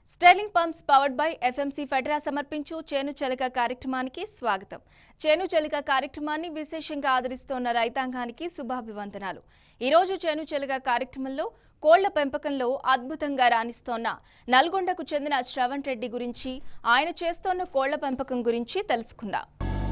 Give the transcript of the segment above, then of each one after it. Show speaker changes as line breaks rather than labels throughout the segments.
Sterling pumps powered by F M C ఫెడరా సమర్పించు చేను చెలక కార్యక్రమానికి స్వాగతం చేను చెలక కార్యక్రమాన్ని విశేషంగా ఆదరిస్తోన్న రైతాంగానికి శుభాభివందనాలు ఈ రోజు చేను చెలక కార్యక్రమంలో కోళ్ల పెంపకంలో అద్భుతంగా రాణిస్తోన్న నల్గొండకు చెందిన శ్రవణ్ రెడ్డి గురించి ఆయన చేస్తోన్న కోళ్ల పెంపకం గురించి తెలుసుకుందాం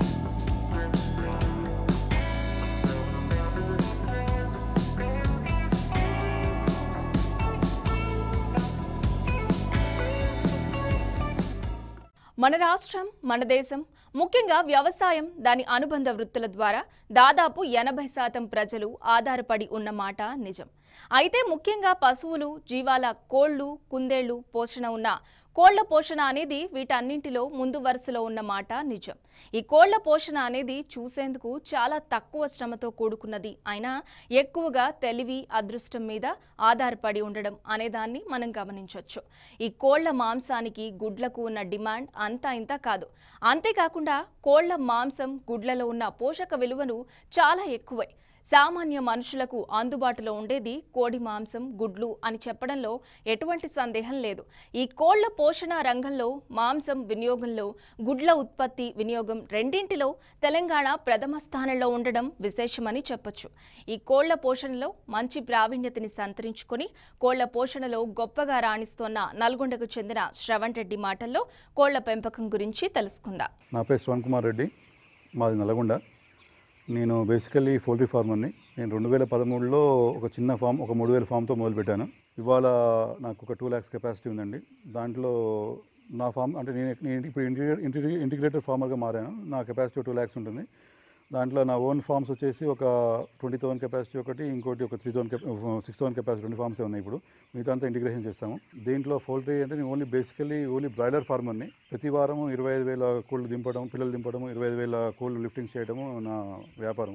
మన రాష్ట్రం మన దేశం ముఖ్యంగా వ్యవసాయం దాని అనుబంధ వృత్తుల ద్వారా దాదాపు ఎనభై శాతం ప్రజలు ఆధారపడి ఉన్న మాట నిజం అయితే ముఖ్యంగా పశువులు జీవాల కోళ్లు కుందేళ్లు పోషణ ఉన్న కోళ్ల పోషణ అనేది వీటన్నింటిలో ముందు వరుసలో ఉన్న మాట నిజం ఈ కోళ్ల పోషణ అనేది చూసేందుకు చాలా తక్కువ శ్రమతో కూడుకున్నది అయినా ఎక్కువగా తెలివి అదృష్టం మీద ఆధారపడి ఉండడం అనేదాన్ని మనం గమనించవచ్చు ఈ కోళ్ల మాంసానికి గుడ్లకు ఉన్న డిమాండ్ అంతా ఇంత కాదు అంతేకాకుండా కోళ్ల మాంసం గుడ్లలో ఉన్న పోషక విలువను చాలా ఎక్కువే సామాన్య మనుషులకు అందుబాటులో ఉండేది కోడి మాంసం గుడ్లు అని చెప్పడంలో ఎటువంటి సందేహం లేదు ఈ కోళ్ల పోషణ రంగంలో మాంసం వినియోగంలో గుడ్ల ఉత్పత్తి వినియోగం రెండింటిలో తెలంగాణ ప్రథమ స్థానంలో ఉండడం విశేషమని చెప్పొచ్చు ఈ కోళ్ల పోషణలో మంచి ప్రావీణ్యతని సంతరించుకొని కోళ్ల పోషణలో గొప్పగా రాణిస్తోన్న నల్గొండకు చెందిన శ్రవణ్ రెడ్డి మాటల్లో కోళ్ల పెంపకం గురించి తెలుసుకుందాం
నా పేరు శ్రవణ్ కుమార్ రెడ్డి మాది నల్గొండ నేను బేసికల్లీ పౌల్ట్రీ ఫార్మర్ని నేను రెండు వేల పదమూడులో ఒక చిన్న ఫామ్ ఒక మూడు వేల ఫామ్తో మొదలుపెట్టాను ఇవాళ నాకు ఒక టూ ల్యాక్స్ కెపాసిటీ ఉందండి దాంట్లో నా ఫామ్ అంటే నేను నేను ఇప్పుడు ఇంటిగ్రేట్ ఇంటిగ్రే ఇంటిగ్రేటెడ్ ఫార్మర్గా మారాను నా కెపాసిటీ టూ ల్యాక్స్ ఉంటుంది దాంట్లో నా ఓన్ ఫార్మ్స్ వచ్చేసి ఒక ట్వంటీ థౌసండ్ కెపాసిటీ ఒకటి ఇంకోటి ఒక three thousand six thousand capacity రెండు ఫార్మ్స్ ఉన్నాయి ఇప్పుడు మిగతా అంతా ఇంటిగ్రేషన్ చేస్తాము దీంట్లో పౌల్ట్రీ అంటే నేను ఓన్లీ బేసికల్లీ ఓన్లీ బ్రాయిలర్ ఫార్మర్ని ప్రతి వారం ఇరవై ఐదు వేల కోళ్ళు దింపడం పిల్లలు దింపడం ఇరవై ఐదు వేల కోళ్ళు లిఫ్టింగ్ చేయడము నా వ్యాపారం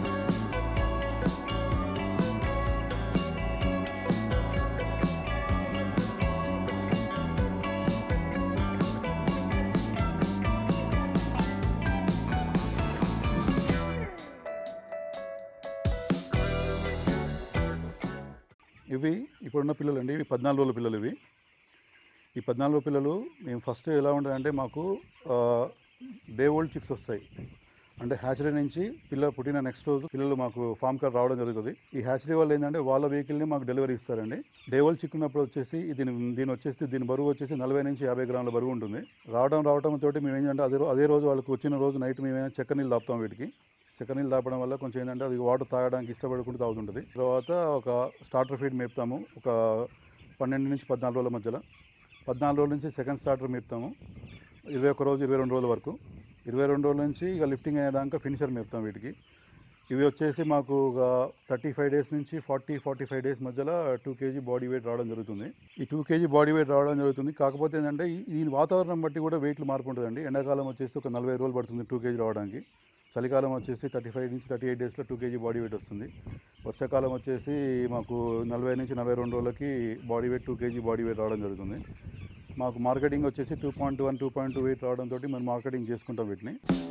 ఇవి ఇప్పుడున్న పిల్లలు అండి ఇవి పద్నాలుగు రోజుల పిల్లలు ఇవి ఈ పద్నాలుగు రోజుల పిల్లలు మేము ఫస్ట్ ఎలా ఉంటుందంటే మాకు డే ఓల్డ్ చిక్స్ వస్తాయి అంటే హ్యాచరీ నుంచి పిల్ల పుట్టిన నెక్స్ట్ రోజు పిల్లలు మాకు ఫామ్ కార్ రావడం జరుగుతుంది ఈ హ్యాచరీ వాళ్ళు ఏంటంటే వాళ్ళ వెహికల్ని మాకు డెలివరీ ఇస్తారండి డే ఓల్డ్ చిక్ ఉన్నప్పుడు వచ్చేసి దీని దీని వచ్చేసి దీని బరువు వచ్చేసి నలభై నుంచి యాభై గ్రాముల బరువు ఉంటుంది రావడం రావడం తోటి మేము ఏంటంటే అదే రో- అదే రోజు వాళ్ళకి వచ్చిన రోజు నైట్ మేము ఏమైనా చక్కెర నీళ్ళు తాపుతాం వీటికి చక్కెర నీళ్ళు తాపడం వల్ల కొంచెం ఏంటంటే అది వాటర్ తాగడానికి ఇష్టపడకుండా తాగుతుంటుంది తర్వాత ఒక స్టార్టర్ ఫీడ్ మేపుతాము ఒక పన్నెండు నుంచి పద్నాలుగు రోజుల మధ్యలో పద్నాలుగు రోజుల నుంచి సెకండ్ స్టార్టర్ మేపుతాము ఇరవై ఒక రోజు ఇరవై రెండు రోజుల వరకు ఇరవై రెండు రోజుల నుంచి ఇక లిఫ్టింగ్ అయ్యేదాకా ఫినిషర్ మేపుతాం వీటికి ఇవి వచ్చేసి మాకు ఒక థర్టీ ఫైవ్ డేస్ నుంచి ఫార్టీ ఫార్టీ ఫైవ్ డేస్ మధ్యలో టూ కేజీ బాడీ వెయిట్ రావడం జరుగుతుంది ఈ టూ కేజీ బాడీ వెయిట్ రావడం జరుగుతుంది కాకపోతే ఏంటంటే ఈ- ఈ వాతావరణం బట్టి కూడా వెయిట్లు మార్పు ఉంటుందండి ఎండాకాలం వచ్చేసి ఒక నలభై రోజులు పడుతుంది టూ కేజీ రావడానికి చలికాలం వచ్చేసి థర్టీ ఫైవ్ నుంచి థర్టీ ఎయిట్ డేస్లో టూ కేజీ బాడీ వెయిట్ వస్తుంది వర్షాకాలం వచ్చేసి మాకు నలభై నుంచి నలభై రెండు రోజులకి body weight two KG body weight రావడం జరుగుతుంది మాకు మార్కెటింగ్ వచ్చేసి two point one two point two weight రావడంతో మేము మార్కెటింగ్ చేసుకుంటాం వీటిని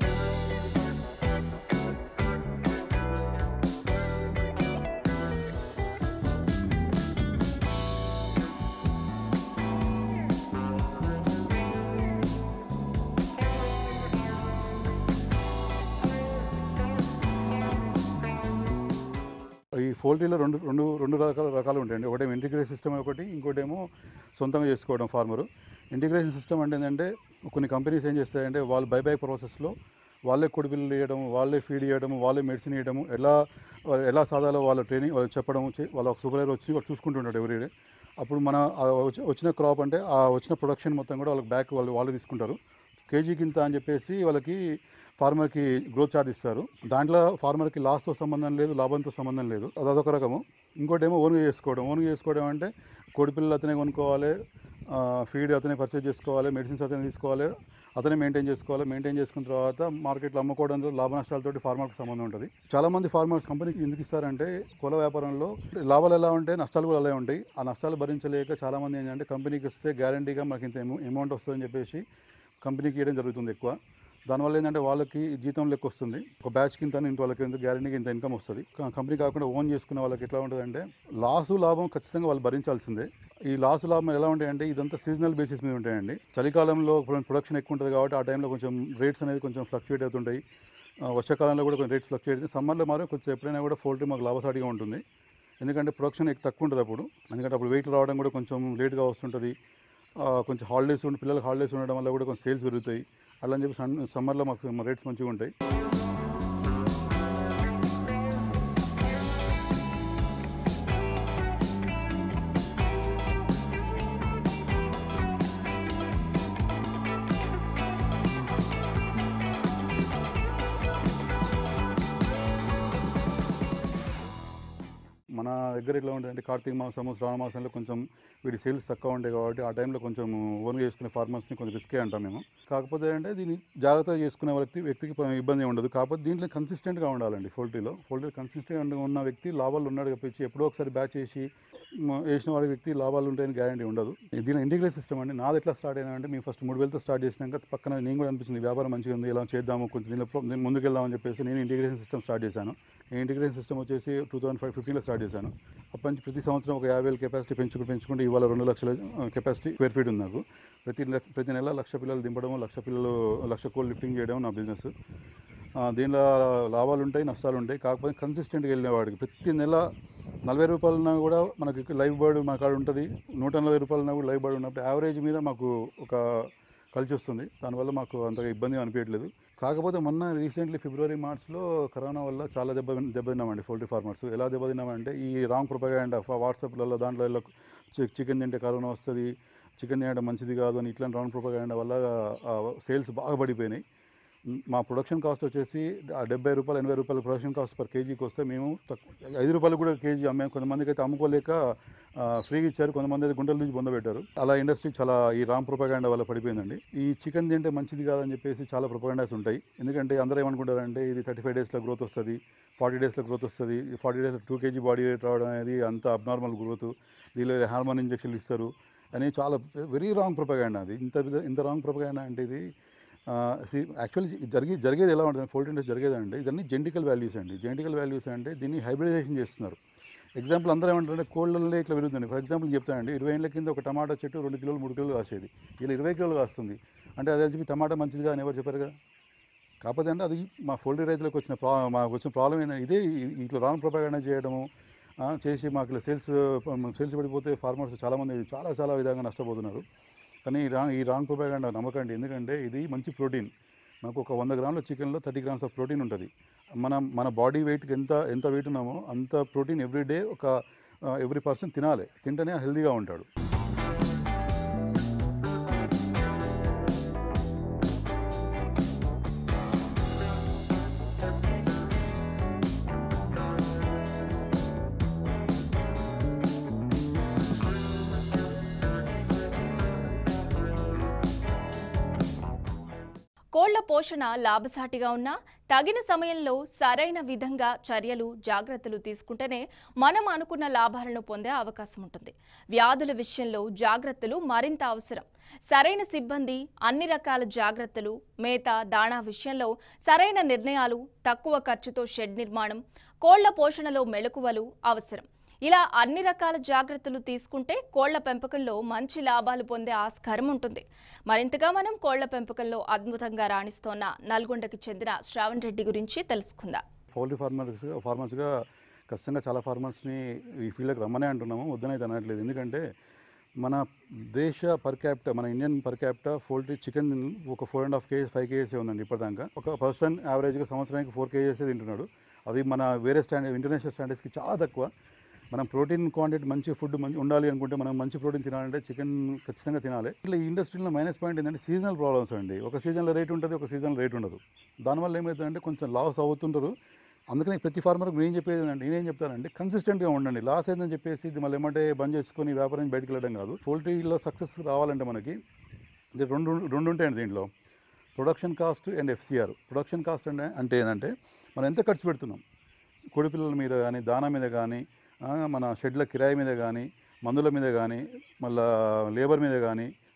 ఈ పౌల్ట్రీలో రెండు రెండు రెండు రకాల రకాలు ఉంటాయండి ఒకటేమో ఇంటిగ్రేషన్ సిస్టమ్ ఒకటి ఇంకోటేమో సొంతంగా చేసుకోవడం ఫార్మరు ఇంటిగ్రేషన్ సిస్టమ్ అంటే ఏంటంటే కొన్ని కంపెనీస్ ఏం చేస్తాయంటే వాళ్ళు బైబ్యాక్ ప్రాసెస్లో వాళ్ళే కొడిపిల్లలు ఇవ్వడం వాళ్ళే ఫీడ్ చేయడం వాళ్ళే మెడిసిన్ ఇవ్వడం ఎలా ఎలా సాధాలో వాళ్ళ ట్రైనింగ్ వాళ్ళు చెప్పడం చే- వాళ్ళ ఒక సూపర్వైజర్ వచ్చి వాళ్ళు చూసుకుంటుంటాడు ఎవ్రీ డే అప్పుడు మన ఆ వచ్చి- వచ్చిన క్రాప్ అంటే ఆ వచ్చిన ప్రొడక్షన్ మొత్తం కూడా వాళ్ళకి బ్యాక్ వాళ్ళు వాళ్ళు తీసుకుంటారు కేజీ కింద అని చెప్పేసి వాళ్ళకి ఫార్మర్కి గ్రోత్ చార్ట్ ఇస్తారు దాంట్లో ఫార్మర్కి లాస్తో సంబంధం లేదు లాభంతో సంబంధం లేదు అది అదొక రకము ఇంకోటి ఏమో ఓన్గా చేసుకోవడం ఓన్గా చేసుకోవడం అంటే కోడిపిల్లలు అతనే కొనుక్కోవాలి ఫీడ్ అతనే పర్చేజ్ చేసుకోవాలి మెడిసిన్స్ అతనే తీసుకోవాలి అతనే మెయింటైన్ చేసుకోవాలి మెయింటైన్ చేసుకున్న తర్వాత మార్కెట్లో అమ్ముకోవడంలో లాభ నష్టాలతోటి ఫార్మర్కి సంబంధం ఉంటుంది చాలా మంది ఫార్మర్స్ కంపెనీకి ఎందుకు ఇస్తారంటే కుల వ్యాపారంలో లాభాలు ఎలా ఉంటాయి నష్టాలు కూడా అలాగే ఉంటాయి ఆ నష్టాలు భరించలేక చాలా మంది ఏంటంటే కంపెనీకి ఇస్తే గ్యారంటీగా మనకి ఇంత అమౌంట్ వస్తుందని చెప్పేసి కంపెనీకి ఇవ్వడం జరుగుతుంది ఎక్కువ దానివల్ల ఏంటంటే వాళ్ళకి జీతం లెక్క వస్తుంది ఒక బ్యాచ్ కింద ఇంత వాళ్ళకి ఇంత గ్యారెంటీకి ఇంత ఇన్కమ్ వస్తుంది క- కంపెనీ కాకుండా ఓన్ చేసుకునే వాళ్ళకి ఎట్లా ఉంటుందంటే లాసు లాభం ఖచ్చితంగా వాళ్ళు భరించాల్సిందే ఈ లాసు లాభం ఎలా ఉంటాయంటే ఇదంతా సీజనల్ బేసిస్ మీద ఉంటాయండి చలికాలంలో ప్రొడక్షన్ ఎక్కువ ఉంటుంది కాబట్టి ఆ టైంలో కొంచెం రేట్స్ అనేది కొంచెం ఫ్లక్చుయేట్ అవుతుంటాయి ఆ, వర్షాకాలంలో కూడా కొంచెం రేట్స్ ఫ్లక్చుయేట్ అవుతుంది సమ్మర్లో మాత్రం కొంచెం ఎప్పుడైనా కూడా పౌల్ట్రీ మాకు లాభసాటిగా ఉంటుంది ఎందుకంటే ప్రొడక్షన్ ఎక్కువ తక్కువ ఉంటుంది అప్పుడు ఎందుకంటే అప్పుడు వెయిట్ రావడం కూడా కొంచెం లేట్గా వస్తుంటుంది ఆ, కొంచెం హాలిడేస్ ఉండి పిల్లలకి హాలిడేస్ ఉండడం వల్ల కూడా కొంచెం సేల్స్ పెరుగుతాయి అలా అని చెప్పి సన్ సమ్మర్లో మాకు రేట్స్ మంచిగా ఉంటాయి మన దగ్గర ఎట్లా ఉంటుంది అంటే కార్తీక మాసము శ్రావణ మాసంలో కొంచెం వీటి సేల్స్ తక్కువ ఉంటాయి కాబట్టి ఆ టైంలో కొంచెం ఓన్గా చేసుకునే ఫార్మర్స్ని కొంచెం రిస్కే అంటాం మేము కాకపోతే అంటే దీన్ని జాగ్రత్తగా చేసుకునే వ్యక్తి వ్యక్తికి ప- ఇబ్బంది ఉండదు కాకపోతే దీంట్లో కన్సిస్టెంట్గా ఉండాలండి పోల్ట్రీలో పోల్ట్రీ కన్సిస్టెంట్గా ఉన్న వ్యక్తి లాభాలు ఉన్నాడు తప్పించి ఎప్పుడో ఒకసారి బ్యాచ్ చేసి మ- వేసిన వాడి వ్యక్తి లాభాలు ఉంటాయని గ్యారంటీ ఉండదు దీని ఇంటిగ్రేట్ సిస్టమ్ అండి నాది ఎట్లా స్టార్ట్ అయినా అంటే మేము ఫస్ట్ మూడు వేలతో స్టార్ట్ చేసినాక పక్కన నేను కూడా అనిపించింది వ్యాపారం మంచిగా ఉంది ఇలా చేద్దాము కొంచెం దీనిలో ప్రో- దీన్ని ముందుకెళ్దామని చెప్పేసి నేను ఇంటిగ్రేషన్ సిస్టమ్ స్టార్ట్ చేశాను ఈ ఇంటిగ్రేషన్ సిస్టమ్ వచ్చేసి టూ థౌసండ్ ఫైవ్ ఫిఫ్టీన్లో స్టార్ట్ చేశాను అప్పటి నుంచి ప్రతి సంవత్సరం ఒక యాభై వేల కెపాసిటీ పెంచుకుంటూ పెంచుకుంటూ ఇవాళ రెండు లక్షల కెపాసిటీ స్క్వేర్ ఫీట్ ఉంది నాకు ప్రతి లక్ష- ప్రతి నెల లక్ష పిల్లలు దింపడం లక్ష పిల్లలు లక్ష కోళ్ళు లిఫ్టింగ్ చేయడం నా బిజినెస్ ఆ, దీనిలో లాభాలు ఉంటాయి నష్టాలు ఉంటాయి కాకపోతే కన్సిస్టెంట్గా వెళ్ళిన వాడికి ప్రతి నెల నలభై రూపాయలన్నా కూడా మనకి లైవ్ బర్డ్ మా కాడ ఉంటుంది నూట నలభై రూపాయలన్నా కూడా లైవ్ బర్డ్ ఉన్నప్పుడు యావరేజ్ మీద మాకు ఒక కలిసి వస్తుంది దానివల్ల మాకు అంతగా ఇబ్బంది అనిపించట్లేదు కాకపోతే మొన్న రీసెంట్లీ ఫిబ్రవరి మార్చ్లో కరోనా వల్ల చాలా దెబ్బ దెబ్బతిన్నామండి పౌల్ట్రీ ఫార్మర్స్ ఎలా దెబ్బతిన్నామంటే ఈ రాంగ్ ప్రొపగాండా వాట్సాప్లలో దాంట్లో ఇలా చి- చికెన్ తింటే కరోనా వస్తుంది చికెన్ తినడం మంచిది కాదు అని ఇట్లాంటి రాంగ్ ప్రొపగాండా వల్ల సేల్స్ బాగా పడిపోయినాయి మ్, మా ప్రొడక్షన్ కాస్ట్ వచ్చేసి ఆ డెబ్బై రూపాయలు ఎనభై రూపాయల ప్రొడక్షన్ కాస్ట్ పర్ కేజీకి వస్తే మేము తక్కువ ఐదు రూపాయలు కూడా కేజీ అమ్మాము కొంతమందికి అయితే అమ్ముకోలేక ఆ, ఫ్రీగా ఇచ్చారు కొంతమంది అయితే గుంటల నుంచి పొందబెట్టారు అలా ఇండస్ట్రీ చాలా ఈ రామ్ ప్రొపగాండా వల్ల పడిపోయిందండి ఈ చికెన్ తింటే మంచిది కాదని చెప్పేసి చాలా ప్రొపగాండాస్ ఉంటాయి ఎందుకంటే అందరూ ఏమనుకుంటారంటే ఇది థర్టీ ఫైవ్ డేస్లో గ్రోత్ వస్తుంది ఫార్టీ డేస్లో గ్రోత్ వస్తుంది forty days two KG body weight రావడం అనేది అంత అబ్నార్మల్ గ్రోత్ దీనిలో హార్మోన్ ఇంజక్షన్లు ఇస్తారు అని చాలా వెరీ రాంగ్ ప్రొపగాండా అది ఇంత ఇంత రాంగ్ ప్రొపగాండా అంటే ఇది యాక్చువల్లీ జరిగి జరిగేది ఎలా ఉంటుంది ఫోల్ట్ ఇండస్ జరిగేదంటే ఇదన్నీ జెంటికల్ వాల్యూస్ అండి జెంటికల్ వాల్యూస్ అంటే దీన్ని హైబ్రిడైజేషన్ చేస్తున్నారు ఎగ్జాంపుల్ అందరూ ఏమంటారంటే కోళ్ళల్లో ఇట్లా పెరుగుతుంది ఫర్ ఎగ్జాంపుల్ చెప్తానండి ఇరవై ఏళ్ళ కింద ఒక టమాటా చెట్టు రెండు కిలోలు మూడు కిలోలు కాసేది ఇలా ఇరవై కిలోలు కాస్తుంది అంటే అదే చెప్పి టమాటా మంచిదిగా అని ఎవరు చెప్పారు కదా కాకపోతే అంటే అది మా ఫోల్డర్ రైతులకు వచ్చిన ప్రా మాకు వచ్చిన ప్రాబ్లం ఏంటంటే ఇదే ఈ- ఇట్లా రాంగ్ ప్రొపాగండా చేయడము ఆ, చేసి మాకు ఇలా సేల్స్ సేల్స్ పడిపోతే ఫార్మర్స్ చాలామంది చాలా చాలా విధంగా నష్టపోతున్నారు కానీ ఈ రాంగ్ ఈ రాంగ్ ప్రొపాగండా నమ్మకండి ఎందుకంటే ఇది మంచి ప్రోటీన్ మనకు ఒక వంద గ్రాముల చికెన్లో థర్టీ గ్రామ్స్ ఆఫ్ ప్రోటీన్ ఉంటుంది మన మన బాడీ వెయిట్కి ఎంత ఎంత వెయిట్ ఉన్నామో అంత ప్రోటీన్ ఎవ్రీ డే ఒక ఎవ్రీ పర్సన్ తినాలి తింటేనే హెల్తీగా ఉంటాడు
కోళ్ల పోషణ లాభసాటిగా ఉన్నా తగిన సమయంలో సరైన విధంగా చర్యలు జాగ్రత్తలు తీసుకుంటేనే మనం అనుకున్న లాభాలను పొందే అవకాశం ఉంటుంది వ్యాధుల విషయంలో జాగ్రత్తలు మరింత అవసరం సరైన సిబ్బంది అన్ని రకాల జాగ్రత్తలు మేత దాణా విషయంలో సరైన నిర్ణయాలు తక్కువ ఖర్చుతో షెడ్ నిర్మాణం కోళ్ల పోషణలో మెళకువలు అవసరం ఇలా అన్ని రకాల జాగ్రత్తలు తీసుకుంటే కోళ్ల పెంపకంలో మంచి లాభాలు పొందే ఆస్కారం ఉంటుంది మరింతగా మనం కోళ్ల పెంపకంలో అద్భుతంగా రాణిస్తోన్న నల్గొండకి చెందిన శ్రావణ్ రెడ్డి గురించి తెలుసుకుందాం
పౌల్ట్రీ ఫార్మర్స్ ఫార్మర్స్గా ఖచ్చితంగా చాలా ఫార్మర్స్ని ఈ ఫీల్డ్కి రమ్మనే అంటున్నాము వద్దనైతే అనట్లేదు ఎందుకంటే మన దేశ పర్ క్యాపిటా మన Indian per capita poultry chicken ఒక four and half K Gs five కేజీసే ఉందండి ఇప్పటిదాకా ఒక పర్సన్ యావరేజ్గా సంవత్సరానికి ఫోర్ కేజీస్ తింటున్నాడు అది మన వేరే స్టాండర్డ్ ఇంటర్నేషనల్ స్టాండర్డ్స్కి చాలా తక్కువ మనం ప్రోటీన్ క్వాంటిటీ మంచి ఫుడ్ మంచి ఉండాలి అనుకుంటే మనం మంచి ప్రోటీన్ తినాలంటే చికెన్ ఖచ్చితంగా తినాలి ఇట్లా ఈ ఇండస్ట్రీలో మైనస్ పాయింట్ ఏంటంటే సీజనల్ ప్రాబ్లమ్స్ అండి ఒక సీజన్లో రేట్ ఉంటుంది ఒక సీజన్లో రేట్ ఉండదు దానివల్ల ఏమవుతుందంటే కొంచెం లాస్ అవుతుంటారు అందుకని ప్రతి ఫార్మర్కి నేను చెప్పేది ఏంటంటే నేనేం చెప్తానంటే కన్సిస్టెంట్గా ఉండండి లాస్ అయిందని చెప్పేసి ఇది మళ్ళీ ఏమంటే బంద్ చేసుకొని వ్యాపారం బయటకు వెళ్ళడం కాదు పోల్ట్రీలో సక్సెస్ రావాలంటే మనకి ఇది రెండు రెండు ఉంటాయండి దీంట్లో production cost and F C R production cost అంటే అంటే ఏంటంటే మనం ఎంత ఖర్చు పెడుతున్నాం కోడి పిల్లల మీద కానీ దానా మీద కానీ ఆ, మన షెడ్ల కిరాయి మీద కానీ మందుల మీద కానీ మళ్ళా లేబర్ మీద కానీ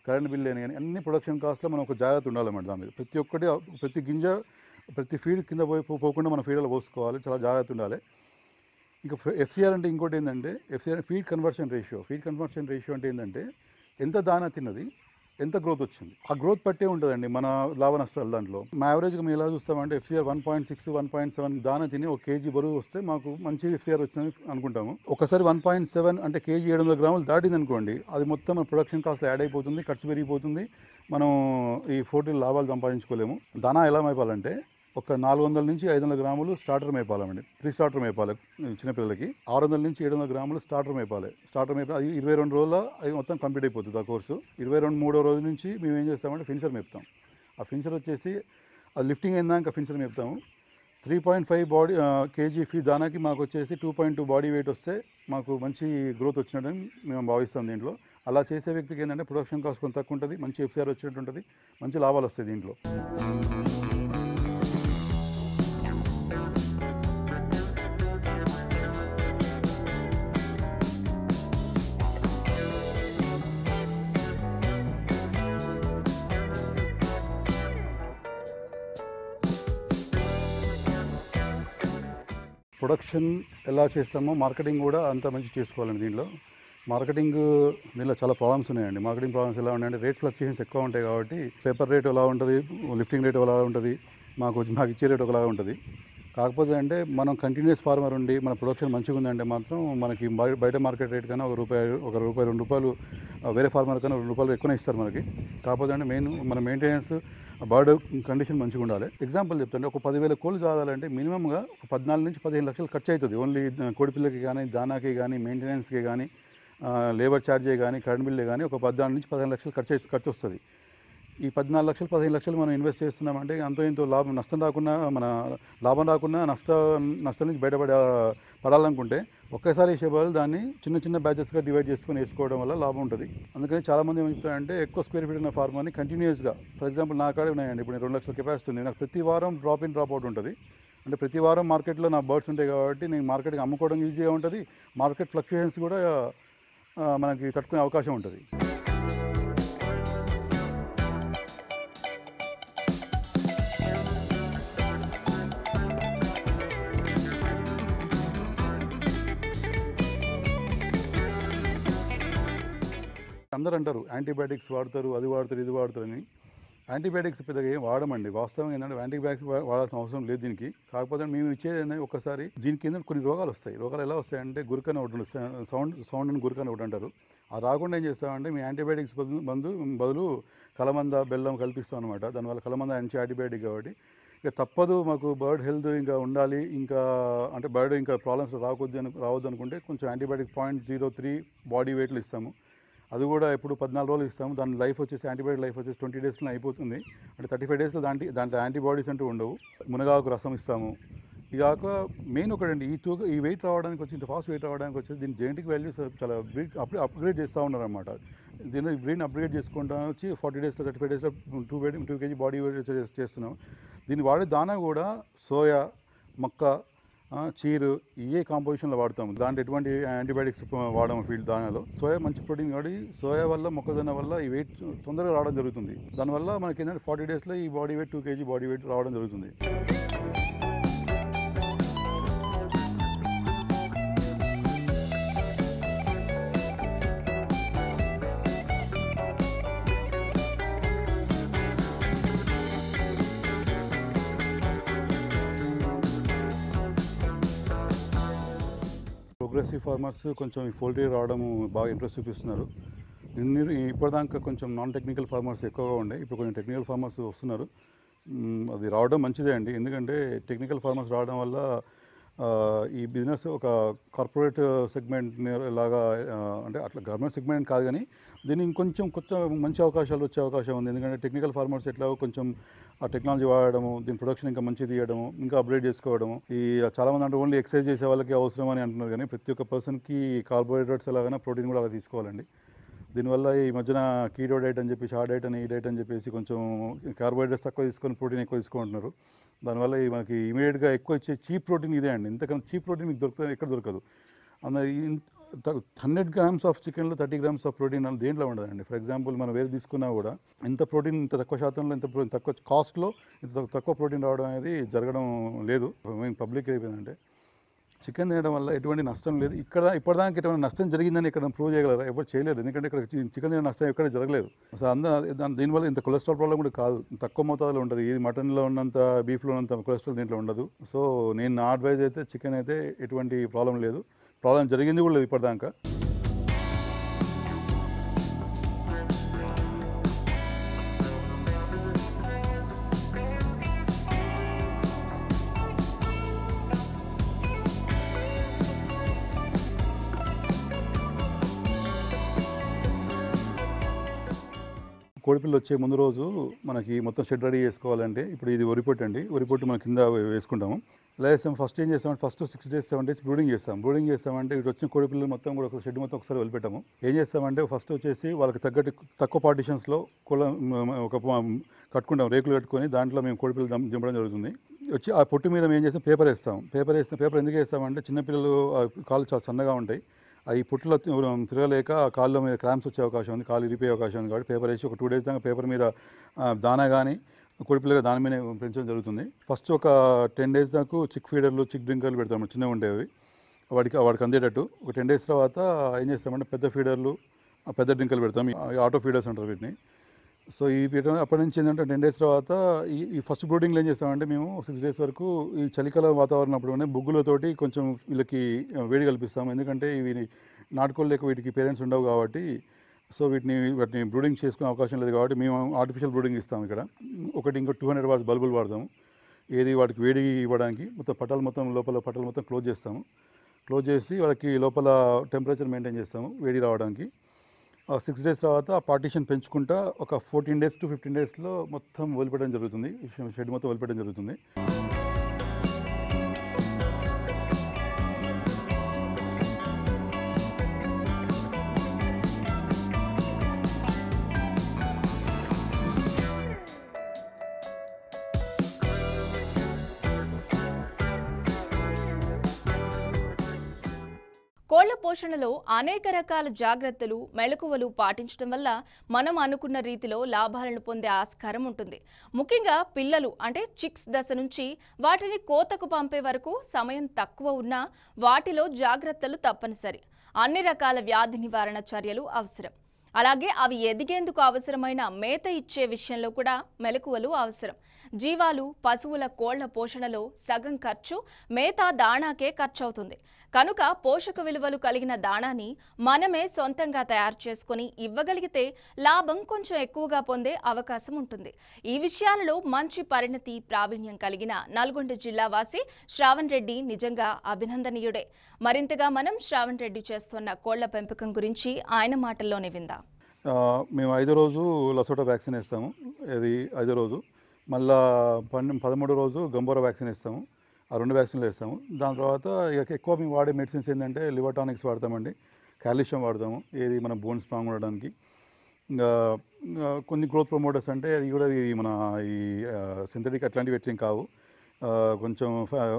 కరెంట్ బిల్ అని కానీ అన్ని ప్రొడక్షన్ కాస్ట్లో మనం ఒక జాగ్రత్త ఉండాలన్నమాట దాని మీద ప్రతి ఒక్కటి ప్రతి గింజ ప్రతి ఫీడ్ కింద పోయి పో- పోకుండా మనం ఫీడ్లో పోసుకోవాలి చాలా జాగ్రత్త ఉండాలి ఇంకా ఎఫ్సిఆర్ అంటే ఇంకోటి ఏంటంటే F C R feed conversion ratio feed conversion ratio అంటే ఏంటంటే ఎంత దానా తిన్నది ఎంత గ్రోత్ వచ్చింది ఆ గ్రోత్ పట్టే ఉంటుందండి మన లాభ నష్టాలు దాంట్లో మా యావరేజ్గా మేము ఎలా చూస్తామంటే F C R one point six one point seven దానా తిని ఒక కేజీ బరువు వస్తే మాకు మంచి ఎఫ్సిఆర్ వచ్చిందని అనుకుంటాము ఒకసారి వన్ పాయింట్ సెవెన్ అంటే కేజీ ఏడు వందల గ్రాములు దాటింది అనుకోండి అది మొత్తం మన ప్రొడక్షన్ కాస్ట్ యాడ్ అయిపోతుంది ఖర్చు పెరిగిపోతుంది మనం ఈ ఫోర్టీ లాభాలు సంపాదించుకోలేము దానా ఎలా మేపాలంటే ఒక నాలుగు వందల నుంచి ఐదు వందల గ్రాములు స్టార్టర్ మేపాలండి ప్రీ స్టార్టర్ మేపాలి చిన్నపిల్లలకి ఆరు వందల నుంచి ఏడు వందల గ్రాములు స్టార్టర్ మేపాలి స్టార్టర్ మేపాలి అది ఇరవై రెండు రోజుల్లో అది మొత్తం కంప్లీట్ అయిపోతుంది ఆ కోర్సు ఇరవై రెండు మూడో రోజు నుంచి మేము ఏం చేస్తామంటే ఫినిషర్ మేపుతాం ఆ ఫినిషర్ వచ్చేసి అది లిఫ్టింగ్ అయిందాక ఫినిషర్ మేపుతాము three point five body KG ఫీ దానాకి మాకు వచ్చేసి two point two body weight వస్తే మాకు మంచి గ్రోత్ వచ్చినట్టని మేము భావిస్తాం దీంట్లో అలా చేసే వ్యక్తికి ఏంటంటే ప్రొడక్షన్ కాస్ట్ కొంత తక్కువ ఉంటుంది మంచి ఎఫ్సిఆర్ వచ్చినట్టు ఉంటుంది మంచి లాభాలు వస్తాయి దీంట్లో ప్రొడక్షన్ ఎలా చేస్తామో మార్కెటింగ్ కూడా అంత మంచి చేసుకోవాలండి దీంట్లో మార్కెటింగ్ దీనిలో చాలా ప్రాబ్లమ్స్ ఉన్నాయండి మార్కెటింగ్ ప్రాబ్లమ్స్ ఎలా ఉన్నాయంటే రేట్ ఫ్లక్చుయేషన్స్ ఎక్కువ ఉంటాయి కాబట్టి పేపర్ రేట్ ఎలా ఉంటుంది లిఫ్టింగ్ రేట్ ఎలా ఉంటుంది మాకు మాకు ఇచ్చే రేట్ ఒకలా ఉంటుంది కాకపోతే అంటే మనం కంటిన్యూస్ ఫార్మర్ ఉండి మన ప్రొడక్షన్ మంచిగా ఉందంటే మాత్రం మనకి బయ- బయట మార్కెట్ రేట్ కన్నా ఒక రూపాయి ఒక రూపాయి రెండు రూపాయలు ఆ, వేరే ఫార్మర్ కన్నా రెండు రూపాయలు ఎక్కువనే ఇస్తారు మనకి కాకపోతే అంటే మెయిన్ మన మెయింటెనెన్స్ బర్డ్ కండిషన్ మంచిగా ఉండాలి ఎగ్జాంపుల్ చెప్తాంటే ఒక పదివేల కోళ్ళు కావాలంటే మినిమంగా ఒక పద్నాలుగు నుంచి పదిహేను లక్షలు ఖర్చు అవుతుంది ఓన్లీ కోడిపిల్లకి కానీ దానాకి కానీ మెయింటెనెన్స్కి కానీ లేబర్ ఛార్జే కానీ కరెంట్ బిల్లే కానీ ఒక పద్నాలుగు నుంచి పదిహేను లక్షలు ఖర్చు అయి- ఖర్చు వస్తుంది ఈ పద్నాలుగు లక్షలు పదిహేను లక్షలు మనం ఇన్వెస్ట్ చేస్తున్నామంటే అంతో ఇంతో లాభం నష్టం రాకుండా మన లాభం రాకుండా నష్ట నష్టం నుంచి బయటపడ పడాలనుకుంటే ఒకేసారి వేసే బదులు దాన్ని చిన్న చిన్న బ్యాచెస్గా డివైడ్ చేసుకొని వేసుకోవడం వల్ల లాభం ఉంటుంది అందుకని చాలామంది ఏం చెప్తారంటే ఎక్కువ స్క్వేర్ ఫీట్ ఉన్న ఫార్మర్ని కంటిన్యూస్గా ఫర్ ఎగ్జాంపుల్ నా కాడే ఉన్నాయండి ఇప్పుడు నేను రెండు లక్షల కెపాసిటీ ఉంది నాకు ప్రతి వారం డ్రాప్ ఇన్ డ్రాప్ అవుట్ ఉంటుంది అంటే ప్రతి వారం మార్కెట్లో నా బర్డ్స్ ఉంటాయి కాబట్టి నేను మార్కెట్కి అమ్ముకోవడం ఈజీగా ఉంటుంది మార్కెట్ ఫ్లక్చుయేషన్స్ కూడా ఆ, మనకి తట్టుకునే అవకాశం ఉంటుంది అందరూ అంటారు యాంటీబయాటిక్స్ వాడతారు అది వాడతారు ఇది వాడతారు అని యాంటీబయాటిక్స్ పెద్దగా ఏం వాడమండి వాస్తవం ఏంటంటే యాంటీబయాటిక్స్ వా- వాడాల్సిన అవసరం లేదు దీనికి కాకపోతే మేము ఇచ్చేది ఏంటంటే ఒకసారి దీని కింద కొన్ని రోగాలు వస్తాయి రోగాలు ఎలా వస్తాయంటే గురికని ఒకటి ఉంటుంది. సౌ- సౌండ్ సౌండ్ అని గురికని ఒకటి అంటారు ఆ రాకుండా ఏం చేస్తామంటే మీ యాంటీబయాటిక్స్ బదులు బదులు బదులు కలమంద బెల్లం కల్పిస్తాం అనమాట దానివల్ల కలమంద యాంటీ యాంటీబయాటిక్ కాబట్టి ఇక తప్పదు మాకు బర్డ్ హెల్త్ ఇంకా ఉండాలి ఇంకా అంటే బర్డ్ ఇంకా ప్రాబ్లమ్స్ రాకొద్దు అని రావద్దు అనుకుంటే కొంచెం antibiotic point zero three body వెయిట్లు ఇస్తాము అది కూడా ఎప్పుడు పద్నాలుగు రోజులు ఇస్తాము దాని లైఫ్ వచ్చేసి యాంటీబయాటిక్ లైఫ్ వచ్చేసి ట్వంటీ డేస్లో అయిపోతుంది అంటే థర్టీ ఫైవ్ డేస్లో దాంట్లో దాంట్లో యాంటీబాడీస్ అంటూ ఉండవు మునగాకు రసం ఇస్తాము ఇది కాక మెయిన్ ఒకటండి ఈ తూక ఈ వెయిట్ రావడానికి వచ్చి ఇంత ఫాస్ట్ వెయిట్ రావడానికి వచ్చి దీని జెనెటిక్ వాల్యూస్ చాలా బ్రీడ్ అప్ అప్గ్రేడ్ చేస్తూ ఉన్నారన్నమాట దీన్ని బ్రీడ్ని అప్గ్రేడ్ చేసుకుంటా వచ్చి ఫార్టీ డేస్లో థర్టీ ఫైవ్ డేస్లో two weight two KG body weight చేస్తున్నాం దీన్ని వాడే దానా కూడా సోయా మొక్క ఆ, చీరు ఇవే కాంపోజిషన్లో వాడతాం దాంట్లో ఎటువంటి యాంటీబయాటిక్స్ వాడము ఫీల్డ్ దానిలో సోయా మంచి ప్రోటీన్ కాబట్టి సోయా వల్ల మొక్కజొన్న వల్ల ఈ వెయిట్ తొందరగా రావడం జరుగుతుంది దానివల్ల మనకి ఏంటంటే ఫార్టీ డేస్లో ఈ body weight two KG body weight రావడం జరుగుతుంది ప్రోగ్రెసివ్ ఫార్మర్స్ కొంచెం ఈ పోల్ట్రీ రావడం బాగా ఇంట్రెస్ట్ చూపిస్తున్నారు ఇన్ని ఇప్పటిదాకా కొంచెం నాన్ టెక్నికల్ ఫార్మర్స్ ఎక్కువగా ఉండే ఇప్పుడు కొంచెం టెక్నికల్ ఫార్మర్స్ వస్తున్నారు మ్, అది రావడం మంచిదే అండి ఎందుకంటే టెక్నికల్ ఫార్మర్స్ రావడం వల్ల ఆ, ఈ బిజినెస్ ఒక కార్పొరేట్ సెగ్మెంట్ లాగా ఆ, అంటే అట్లా గవర్నమెంట్ సెగ్మెంట్ కాదు కానీ దీన్ని ఇంకొంచెం కొత్త మంచి అవకాశాలు వచ్చే అవకాశం ఉంది ఎందుకంటే టెక్నికల్ ఫార్మర్స్ ఎట్లా కొంచెం ఆ టెక్నాలజీ వాడడము దీని ప్రొడక్షన్ ఇంకా మంచి తీయడము ఇంకా అప్గ్రేడ్ చేసుకోవడము ఈ చాలామంది అంటే ఓన్లీ ఎక్సర్సైజ్ చేసే వాళ్ళకి అవసరం అని అంటున్నారు కానీ ప్రతి ఒక్క పర్సన్కి కార్బోహైడ్రేట్స్ ఎలాగైనా ప్రోటీన్ కూడా అలా తీసుకోవాలండి దీనివల్ల ఈ మధ్యన కీటో డైట్ అని చెప్పేసి ఆ డైట్ అని ఈ డైట్ అని చెప్పేసి కొంచెం కార్బోహైడ్రేట్స్ తక్కువ తీసుకొని ప్రోటీన్ ఎక్కువ తీసుకుంటున్నారు దానివల్ల ఈ మనకి ఇమీడియట్గా ఎక్కువ ఇచ్చే చీప్ ప్రోటీన్ ఇదే అండి ఇంతకన్నా చీప్ ప్రోటీన్ మీకు దొరుకుతుంది ఎక్కడ దొరకదు అంద ఇన్- హండ్రెడ్ గ్రామ్స్ ఆఫ్ చికెన్లో థర్టీ గ్రామ్స్ ఆఫ్ ప్రోటీన్ అని దేంట్లో ఉండదండి ఫర్ ఎగ్జాంపుల్ మనం వేరే తీసుకున్నా కూడా ఇంత ప్రోటీన్ ఇంత తక్కువ శాతంలో ఇంత pro- తక్కువ కాస్ట్లో ఇంత తక్కువ- తక్కువ ప్రోటీన్ రావడం అనేది జరగడం లేదు మేము పబ్లిక్ అయిపోయిందంటే చికెన్ తినడం వల్ల ఎటువంటి నష్టం లేదు ఇక్కడ ఇప్పటిదాకా ఎటువంటి నష్టం జరిగిందని ఇక్కడ ప్రూవ్ చేయగలరా ఎవరు చేయలేరు ఎందుకంటే ఇక్కడ చి- చికెన్ తినే నష్టం ఎక్కడ జరగలేదు అసలు అంద దాని దీనివల్ల ఇంత కొలెస్ట్రాల్ ప్రాబ్లం కూడా కాదు తక్కువ మోతాదులో ఉంటుంది ఇది మటన్లో ఉన్నంత బీఫ్లో ఉన్నంత కొలెస్ట్రాల్ దీంట్లో ఉండదు సో నేను నా అడ్వైజ్ అయితే చికెన్ అయితే ఎటువంటి ప్రాబ్లం లేదు ప్రాబ్లం జరిగింది కూడా లేదు ఇప్పటిదాకా కోడిపిల్ల వచ్చే ముందు రోజు మనకి మొత్తం షెడ్ రెడీ చేసుకోవాలంటే ఇప్పుడు ఇది వరిపొట్టు అండి వరిపొట్టు మనం కింద వే- వేసుకుంటాము ఎలా చేస్తాం ఫస్ట్ ఏం చేస్తామంటే first six days seven days brooding చేస్తాం బ్రూడింగ్ చేస్తామంటే ఇటు వచ్చిన కోడిపిల్లలు మొత్తం కూడా ఒక షెడ్ మొత్తం ఒకసారి వదిలిపెట్టాము ఏం చేస్తామంటే ఫస్ట్ వచ్చేసి వాళ్ళకి తగ్గట్టు తక్కువ పార్టిషన్స్లో కుల మ- ఒక ప- కట్టుకుంటాం రేకులు కట్టుకొని దాంట్లో మేము కోడిపిల్లలు దం- దింపడం జరుగుతుంది వచ్చి ఆ పొట్టు మీద మేము ఏం చేస్తాం పేపర్ వేస్తాం పేపర్ వేస్తే పేపర్ ఎందుకు వేస్తామంటే చిన్నపిల్లలు ఆ కాళ్ళు చాలా సన్నగా ఉంటాయి అవి పుట్టులో తి- తిరగలేక ఆ కాళ్ళ మీద క్రాంప్స్ వచ్చే అవకాశం ఉంది కాళ్ళు ఇరిపోయే అవకాశం ఉంది కాబట్టి పేపర్ వేసి ఒక టూ డేస్ దాకా పేపర్ మీద ఆ, దానా కానీ కొడిపిల్లగా దాని మీద పెంచడం జరుగుతుంది ఫస్ట్ ఒక టెన్ డేస్ దాకా చిక్ ఫీడర్లు చిక్ డ్రింకర్లు పెడతాం చిన్నవి ఉండేవి వాడికి వాడికి అందేటట్టు ఒక టెన్ డేస్ తర్వాత ఏం చేస్తామంటే పెద్ద ఫీడర్లు ఆ పెద్ద డ్రింకర్లు పెడతాం ఈ ఆటో ఫీడర్స్ అంటారు వీటిని సో ఈ పీరియడ్ అప్పటి నుంచి ఏంటంటే టెన్ డేస్ తర్వాత ఈ ఈ ఫస్ట్ బ్రూడింగ్లో ఏం చేస్తామంటే మేము సిక్స్ డేస్ వరకు ఈ చలికాల వాతావరణం అప్పుడు బొగ్గులతోటి కొంచెం వీళ్ళకి వేడి కల్పిస్తాం ఎందుకంటే ఇవి నాటుకోళ్ళు లేక వీటికి పేరెంట్స్ ఉండవు కాబట్టి సో వీటిని వాటిని బ్రూడింగ్ చేసుకునే అవకాశం లేదు కాబట్టి మేము ఆర్టిఫిషియల్ బ్రూడింగ్ ఇస్తాం ఇక్కడ ఒకటి ఇంకో టూ హండ్రెడ్ వాట్స్ బల్బులు వాడతాము ఏది వాటికి వేడి ఇవ్వడానికి మొత్తం పటాలు మొత్తం లోపల పటాలు మొత్తం క్లోజ్ చేస్తాము క్లోజ్ చేసి వాళ్ళకి లోపల టెంపరేచర్ మెయింటైన్ చేస్తాము వేడి రావడానికి సిక్స్ డేస్ తర్వాత ఆ పార్టీషన్ పెంచుకుంటా ఒక ఫోర్టీన్ డేస్ టు ఫిఫ్టీన్ డేస్లో మొత్తం వదిలిపెట్టడం జరుగుతుంది షెడ్ మొత్తం వదిలిపెట్టడం జరుగుతుంది
కోళ్ల పోషణలో అనేక రకాల జాగ్రత్తలు మెలకువలు పాటించడం వల్ల మనం అనుకున్న రీతిలో లాభాలను పొందే ఆస్కారం ఉంటుంది ముఖ్యంగా పిల్లలు అంటే చిక్స్ దశ నుంచి వాటిని కోతకు పంపే వరకు సమయం తక్కువ ఉన్నా వాటిలో జాగ్రత్తలు తప్పనిసరి అన్ని రకాల వ్యాధి నివారణ చర్యలు అవసరం అలాగే అవి ఎదిగేందుకు అవసరమైన మేత ఇచ్చే విషయంలో కూడా మెలకువలు అవసరం జీవాలు పశువుల కోళ్ల పోషణలో సగం ఖర్చు మేత దాణాకే ఖర్చవుతుంది కనుక పోషక విలువలు కలిగిన దాణాని మనమే సొంతంగా తయారు చేసుకొని ఇవ్వగలిగితే లాభం కొంచెం ఎక్కువగా పొందే అవకాశం ఉంటుంది ఈ విషయాలలో మంచి పరిణతి ప్రావీణ్యం కలిగిన నల్గొండ జిల్లా వాసి శ్రావణ్ రెడ్డి నిజంగా అభినందనీయుడే మరింతగా మనం శ్రావణ్ రెడ్డి చేస్తున్న కోళ్ల పెంపకం గురించి ఆయన మాటల్లోనే విందాం
ఆ, మేము ఐదో రోజు లసోటా వ్యాక్సిన్ వేస్తాము ఇది ఐదో రోజు మళ్ళా పన్నె పదమూడో రోజు గంబోరా వ్యాక్సిన్ వేస్తాము ఆ రెండు వ్యాక్సిన్లు వేస్తాము దాని తర్వాత ఇక ఎక్కువ మేము వాడే మెడిసిన్స్ ఏంటంటే లివర్ టానిక్స్ వాడతామండి కాల్షియం వాడతాము ఏది మన బోన్ స్ట్రాంగ్ ఉండడానికి ఇంకా ఇంకా కొన్ని గ్రోత్ ప్రమోటర్స్ అంటే అది కూడా ఈ మన ఈ సింథటిక్ అట్లాంటివి ఎట్లేం కావు ఆ, కొంచెం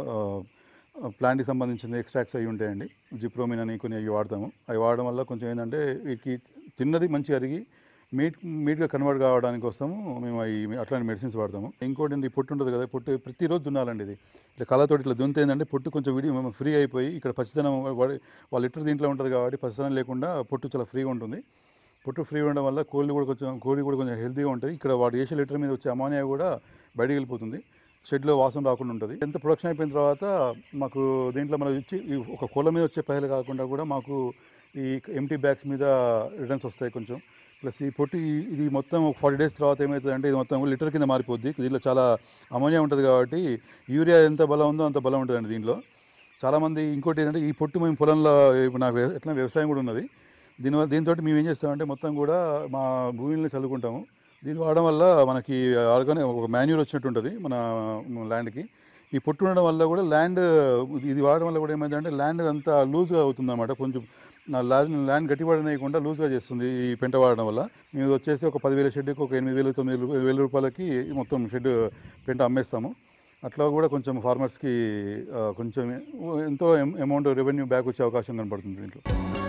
ప్లాంట్కి సంబంధించిన ఎక్స్ట్రాక్ట్స్ అవి ఉంటాయండి జిప్రోమిన్ అని కొన్ని అవి వాడతాము అవి వాడడం వల్ల కొంచెం ఏంటంటే వీటికి తిన్నది మంచిగా అరిగి మీట్ మీట్గా కన్వర్ట్ కావడానికి కోసము మేము అవి అట్లాంటి మెడిసిన్స్ వాడతాము ఇంకోటి ఏంటి, ఈ పొట్టు ఉంటుంది కదా పొట్టు ప్రతిరోజు దున్నాలండి ఇది ఇట్లా కళ్ళతోటి ఇట్లా దున్నితే ఏంటంటే పొట్టు కొంచెం విడి ఫ్రీ అయిపోయి ఇక్కడ పచ్చితనం వాడి- వాళ్ళ లిటర్ దీంట్లో ఉంటుంది కాబట్టి పచ్చితనం లేకుండా పొట్టు చాలా ఫ్రీగా ఉంటుంది పొట్టు ఫ్రీ ఉండడం వల్ల కోళ్ళు కూడా కొంచెం కోడి కూడా కొంచెం హెల్తీగా ఉంటుంది ఇక్కడ వాడు వేసే లీటర్ మీద వచ్చే అమానియా కూడా బయటికి వెళ్ళిపోతుంది షెడ్లో వాసన రాకుండా ఉంటుంది ఎంత ప్రొడక్షన్ అయిపోయిన తర్వాత మాకు దీంట్లో మనం ఇచ్చి ఈ ఒక కోళ్ళ మీద వచ్చే పైలు కాకుండా కూడా మాకు ఈ ఎంటీ బ్యాగ్స్ మీద రిటర్న్స్ వస్తాయి కొంచెం ప్లస్ ఈ పొట్టి ఈ- ఇది మొత్తం ఫార్టీ డేస్ తర్వాత ఏమవుతుందంటే ఇది మొత్తం లిటర్ కింద మారిపోద్ది దీంట్లో చాలా అమోనియా ఉంటుంది కాబట్టి యూరియా ఎంత బలం ఉందో అంత బలం ఉంటుందండి దీంట్లో చాలామంది ఇంకోటి ఏంటంటే ఈ పొట్టు మేము పొలంలో ఇప్పుడు నాకు వ్య- ఎట్లా వ్యవసాయం కూడా ఉన్నది దీనివల్ల దీంతో మేము ఏం చేస్తామంటే మొత్తం కూడా మా భూమిని చల్లుకుంటాము దీన్ని వాడడం వల్ల మనకి ఆర్గానిక్ ఒక మాన్యూర్ వచ్చినట్టు ఉంటుంది మన ల్యాండ్కి ఈ పొట్టు ఉండడం వల్ల కూడా ల్యాండ్ ఇది వాడడం వల్ల కూడా ఏమైందంటే ల్యాండ్ అంతా లూజ్గా అవుతుంది అనమాట కొంచెం ల్యాండ్ ల్యాండ్ గట్టిపడనేయకుండా లూజ్గా చేస్తుంది ఈ పెంట వాడడం వల్ల మేము ఇది వచ్చేసి ఒక పదివేల షెడ్కి ఒక ఎనిమిది వేలు తొమ్మిది వేలు- వేల రూపాయలకి మొత్తం షెడ్ పెంట అమ్మేస్తాము అట్లా కూడా కొంచెం ఫార్మర్స్కి కొంచెం ఎంతో అమౌంట్ రెవెన్యూ బ్యాక్ వచ్చే అవకాశం కనపడుతుంది దీంట్లో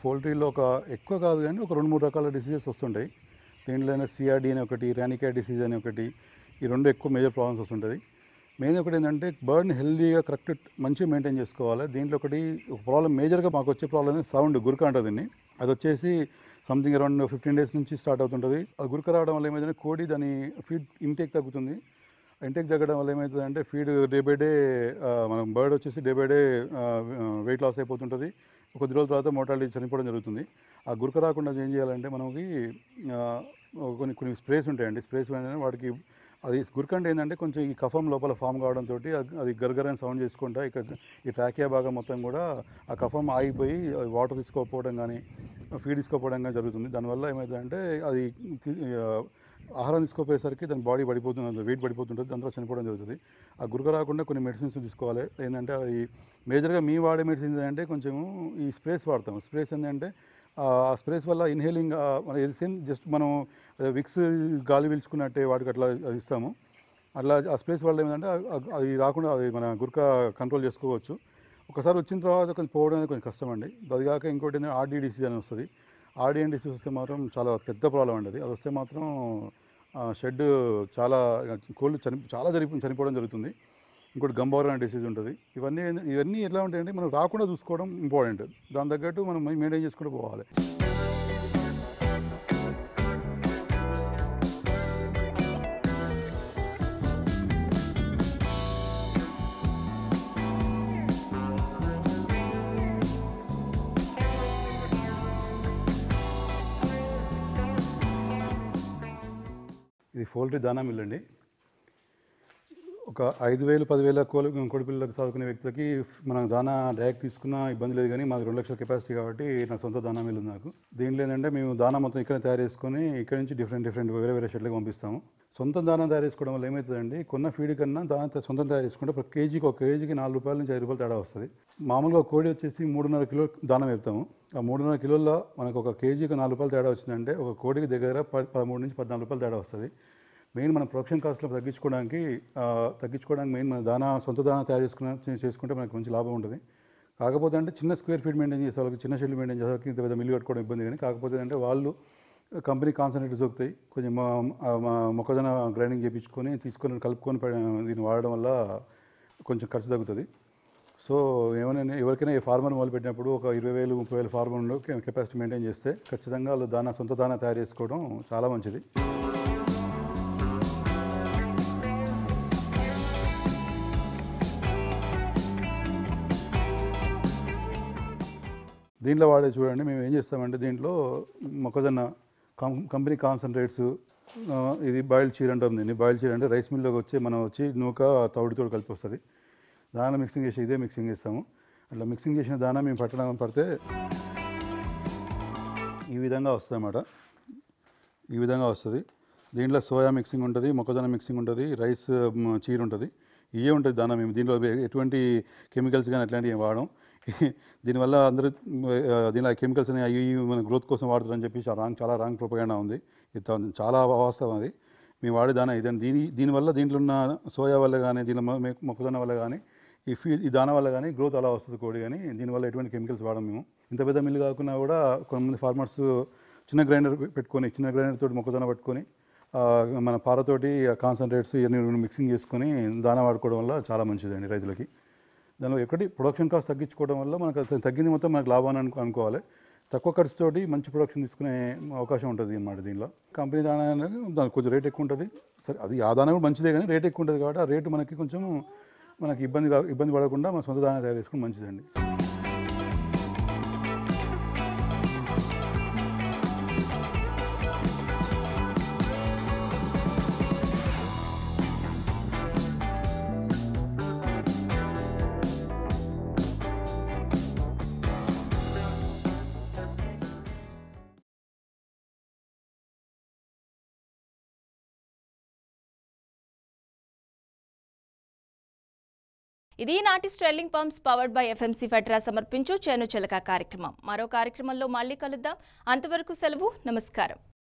పౌల్ట్రీలో ఒక ఎక్కువ కాదు కానీ ఒక రెండు మూడు రకాల డిసీజెస్ వస్తుంటాయి దీంట్లోనే సిఆర్డి అని ఒకటి ర్యానికా డిసీజ్ అని ఒకటి ఈ రెండు ఎక్కువ మేజర్ ప్రాబ్లమ్స్ వస్తుంటుంది మెయిన్ ఒకటి ఏంటంటే బర్డ్ని హెల్దీగా కరెక్ట్ మంచిగా మెయింటైన్ చేసుకోవాలి దీంట్లో ఒకటి ఒక ప్రాబ్లం మేజర్గా మాకు వచ్చే ప్రాబ్లం సౌండ్ గురక అంటుంది దీన్ని అది వచ్చేసి సంథింగ్ అరౌండ్ ఫిఫ్టీన్ డేస్ నుంచి స్టార్ట్ అవుతుంటుంది ఆ గురక రావడం వల్ల ఏమైందంటే కోడి దాని ఫీడ్ ఇంటేక్ తగ్గుతుంది ఇంటేక్ తగ్గడం వల్ల ఏమవుతుందంటే ఫీడ్ డే బై డే మనం బర్డ్ వచ్చేసి day by day weight loss అయిపోతుంటుంది కొద్ది రోజుల తర్వాత మోటాలిటీ చనిపోవడం జరుగుతుంది ఆ గురక రాకుండా ఏం చేయాలంటే మనకి ఆ, కొన్ని కొన్ని స్ప్రేస్ ఉంటాయండి స్ప్రేస్ అనేది వాటికి అది గురక అంటే ఏంటంటే కొంచెం ఈ కఫం లోపల ఫామ్ కావడంతో అది గరగరని సౌండ్ చేసుకుంటా ఇక్కడ ఈ ట్రాకియా భాగం మొత్తం కూడా ఆ కఫం ఆగిపోయి వాటర్ తీసుకోకపోవడం కానీ ఫీడ్ తీసుకోకపోవడం కానీ జరుగుతుంది దానివల్ల ఏమవుతుందంటే అది తి- ఆ, ఆహారం తీసుకోపోయేసరికి దాని బాడీ పడిపోతుంది వెయిట్ పడిపోతుంటుంది దాంట్లో చనిపోవడం జరుగుతుంది ఆ గురక రాకుండా కొన్ని మెడిసిన్స్ తీసుకోవాలి ఏంటంటే అది మేజర్గా మీ వాడే మెడిసిన్స్ ఏంటంటే కొంచెం ఈ స్ప్రేస్ వాడతాం స్ప్రేస్ ఏంటంటే ఆ స్ప్రేస్ వల్ల ఇన్హేలింగ్ మన ఇది సేమ్ జస్ట్ మనం విక్స్ గాలి పీల్చుకున్నట్టే వాటికి అట్లా అది ఇస్తాము అట్లా ఆ స్ప్రేస్ వల్ల ఏంటంటే ఆ- అది రాకుండా అది మన గురక కంట్రోల్ చేసుకోవచ్చు ఒకసారి వచ్చిన తర్వాత కొంచెం పోవడం అనేది కొంచెం కష్టం అండి అది కాక ఇంకోటి ఏంటంటే ఆర్డీ డిసీజ్ అని వస్తుంది ఆర్డీఎన్ డిసీజ్ వస్తే మాత్రం చాలా పెద్ద ప్రాబ్లం అండి అది అది వస్తే మాత్రం షెడ్ చాలా కోళ్ళు చని చాలా చనిపో చనిపోవడం జరుగుతుంది ఇంకోటి గంబోరా డిసీజ్ ఉంటుంది ఇవన్నీ ఏంది- ఇవన్నీ ఎట్లా ఉంటాయంటే మనం రాకుండా చూసుకోవడం ఇంపార్టెంట్ దాని తగ్గట్టు మనం మెయింటైన్ చేసుకుంటూ పోవాలి ఇది పౌల్ట్రీ దానా మిల్ అండి ఒక ఐదు వేలు పదివేల కోడి కోడి పిల్లలకు చదువుకునే వ్యక్తులకి మనం దానా డైరెక్ట్ తీసుకున్నా ఇబ్బంది లేదు కానీ మాది రెండు లక్షల కెపాసిటీ కాబట్టి నా సొంత దానా మిల్ ఉంది నాకు దీంట్లో ఏంటంటే మేము దానా మొత్తం ఇక్కడ తయారు చేసుకొని ఇక్కడ నుంచి డిఫరెంట్ డిఫరెంట్ వేరే వేరే షెడ్లకు పంపిస్తాము సొంత దానా తయారు చేసుకోవడం వల్ల ఏమవుతుందండి కొన్న ఫీడ్ కన్నా దానా త- సొంతం తయారు చేసుకుంటే ఒక కేజీకి ఒక కేజీకి నాలుగు రూపాయల నుంచి ఐదు రూపాయలు తేడా వస్తుంది మామూలుగా కోడి వచ్చేసి మూడున్నర కిలో దానం వేపుతాము ఆ మూడున్నర కిలోల్లో మనకు ఒక కేజీకి నాలుగు రూపాయలు తేడా వచ్చిందంటే ఒక కోడికి దగ్గర ప- పదమూడు నుంచి పద్నాలుగు రూపాయలు తేడా వస్తుంది మెయిన్ మన ప్రొడక్షన్ కాస్ట్లో తగ్గించుకోవడానికి ఆ, తగ్గించుకోవడానికి మెయిన్ మన దానా సొంత దానా తయారు చేసుకున్న చేసుకుంటే మనకు మంచి లాభం ఉంటుంది కాకపోతే అంటే చిన్న స్క్వేర్ ఫీట్ మెయింటైన్ చేసే వాళ్ళకి చిన్న షెడ్ మెయింటైన్ చేసే వాళ్ళకి ఇంత పెద్ద మిల్లు కట్టుకోవడం ఇబ్బంది కానీ కాకపోతే అంటే వాళ్ళు కంపెనీ కాన్సన్ట్రేట్ దొరుకుతాయి కొంచెం మా- ఆ మా మొక్కజొన్న గ్రైండింగ్ చేయించుకొని తీసుకొని కలుపుకొని ప- దీన్ని వాడడం వల్ల కొంచెం ఖర్చు తగ్గుతుంది సో ఏమైనా ఎవరికైనా ఈ ఫార్మర్ మొదలు పెట్టినప్పుడు ఒక ఇరవై వేలు ముప్పై వేల ఫార్మర్లో కెపాసిటీ మెయింటైన్ చేస్తే ఖచ్చితంగా వాళ్ళు దానా సొంత దానా తయారు చేసుకోవడం చాలా మంచిది దీంట్లో వాడే చూడండి మేము ఏం చేస్తామంటే దీంట్లో మొక్కజొన్న కం కంపెనీ కాన్సన్ట్రేట్స్ ఆ, ఇది బాయిల్డ్ చీర అంటాం దీన్ని బాయిల్డ్ చీర అంటే రైస్ మిల్లోకి వచ్చి మనం వచ్చి నూక తౌడితో కలిపి వస్తుంది దానా మిక్సింగ్ చేసి ఇదే మిక్సింగ్ చేస్తాము అట్లా మిక్సింగ్ చేసిన దానా మేము పట్టడం పడితే ఈ విధంగా వస్తుంది అన్నమాట ఈ విధంగా వస్తుంది దీంట్లో సోయా మిక్సింగ్ ఉంటుంది మొక్కజొన్న మిక్సింగ్ ఉంటుంది రైస్ మ్, చీర ఉంటుంది ఇవే ఉంటుంది దానా మేము దీంట్లో ఎటువంటి కెమికల్స్ కానీ అట్లాంటివి ఏం వాడడం దీనివల్ల అందరూ మ్, ఆ, దీనిలో కెమికల్స్ అని అవి ఇవి మన గ్రోత్ కోసం వాడుతారని చెప్పి చాలా రాంగ్ చాలా రాంగ్ ప్రొపగండా ఉంది ఇది తా- చాలా వాస్తవం అది మేము వాడే దానా ఇదండి దీని దీనివల్ల దీంట్లో ఉన్న సోయా వల్ల కానీ దీని మొ- మొక్కజొన్న వల్ల కానీ ఈ ఫీ ఈ దానా వల్ల కానీ గ్రోత్ అలా వస్తుంది కోడి కానీ దీనివల్ల ఎటువంటి కెమికల్స్ వాడడం మేము ఇంత పెద్ద మిల్లు కాకుండా కూడా కొంతమంది ఫార్మర్స్ చిన్న గ్రైండర్ పెట్టుకొని చిన్న గ్రైండర్ తోటి మొక్కజొన్న పట్టుకొని ఆ, మన పారతోటి కాన్సన్ట్రేట్స్ ఇవన్నీ మిక్సింగ్ చేసుకొని దానా వాడుకోవడం వల్ల చాలా మంచిదండి రైతులకి దానిలో ఒకటి ప్రొడక్షన్ కాస్ట్ తగ్గించుకోవడం వల్ల మనకు అది తగ్గింది మొత్తం మనకు లాభాన్ని అనుకో అనుకోవాలి తక్కువ ఖర్చుతోటి మంచి ప్రొడక్షన్ తీసుకునే అవకాశం ఉంటుంది అన్నమాట దీనిలో కంపెనీ దానా అనేది దానికి కొంచెం రేట్ ఎక్కువ ఉంటుంది సరే అది ఆ దానా కూడా మంచిదే కానీ రేట్ ఎక్కువ ఉంటుంది కాబట్టి ఆ రేటు మనకి కొంచెం మనకి ఇబ్బంది కా- ఇబ్బంది పడకుండా మన సొంత దానా తయారు చేసుకుని మంచిదండి
ఇది నాటి స్ట్రెల్లింగ్ పంప్స్ పవర్డ్ బై ఎఫ్ఎంసీ ఫెట్రా సమర్పించు చేను చిలక కార్యక్రమం మరో కార్యక్రమంలో మళ్ళీ కలుద్దాం అంతవరకు సెలవు నమస్కారం